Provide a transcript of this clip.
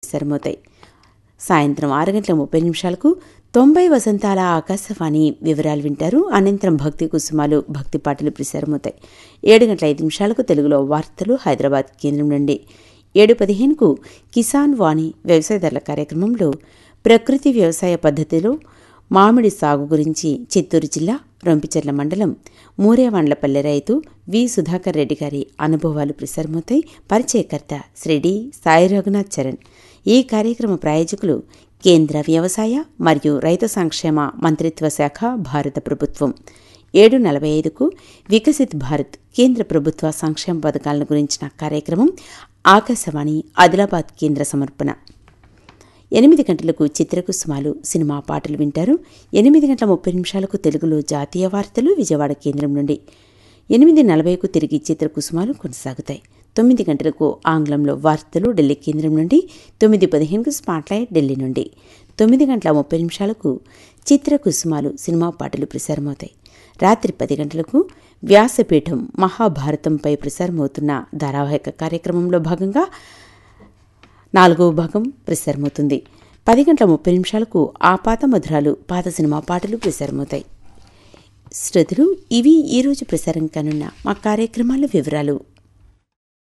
ప్రసారమవుతాయి సాయంత్రం ఆరు గంటల ముప్పై నిమిషాలకు తొంభై వసంతాల ఆకాశవాణి వివరాలు వింటారు అనంతరం భక్తి కుసుమాలు భక్తి పాటలు ప్రసారమవుతాయి ఏడు గంటల ఐదు నిమిషాలకు తెలుగులో వార్తలు హైదరాబాద్ కేంద్రం నుండి ఏడు పదిహేనుకు కిసాన్ వాణి వ్యవసాయదారుల కార్యక్రమంలో ప్రకృతి వ్యవసాయ పద్ధతిలో మామిడి సాగు గురించి చిత్తూరు జిల్లా రొంపిచెర్ల మండలం మూరేవాండ్లపల్లె రైతు వి సుధాకర్ రెడ్డి గారి అనుభవాలు ప్రసారమవుతాయి పరిచయకర్త శ్రీ డి సాయి రఘునాథ్ చరణ్ ఈ కార్యక్రమ ప్రాయోజకులు కేంద్ర వ్యవసాయ మరియు రైతు సంక్షేమ మంత్రిత్వ శాఖ భారత ప్రభుత్వం ఏడు నలభై ఐదుకు వికసిత్ భారత్ కేంద్ర ప్రభుత్వ సంక్షేమ పథకాలను గురించిన కార్యక్రమం ఆకాశవాణి ఆదిలాబాద్ కేంద్ర సమర్పణ ఎనిమిది గంటలకు చిత్రకుసుమాలు సినిమా పాటలు వింటారు ఎనిమిది గంటల ముప్పై నిమిషాలకు తెలుగులో జాతీయ వార్తలు విజయవాడ కేంద్రం నుండి ఎనిమిది నలభైకు తిరిగి చిత్రకుసుమాలు కొనసాగుతాయి తొమ్మిది గంటలకు ఆంగ్లంలో వార్తలు ఢిల్లీ కేంద్రం నుండి తొమ్మిది పదిహేనుకు స్పాట్లైట్ ఢిల్లీ నుండి తొమ్మిది గంటల ముప్పై నిమిషాలకు చిత్రకుసుమాలు సినిమా పాటలు ప్రసారమవుతాయి రాత్రి పది గంటలకు వ్యాసపీఠం మహాభారతంపై ప్రసారమవుతున్న ధారావాహిక కార్యక్రమంలో భాగంగా నాలుగవ భాగం ప్రసారమవుతుంది పది గంటల ముప్పై నిమిషాలకు ఆ పాత మధురాలు పాత సినిమా పాటలు ప్రసారమవుతాయి శ్రోతలు ఇవి ఈరోజు ప్రసారం కానున్న మా కార్యక్రమాల వివరాలు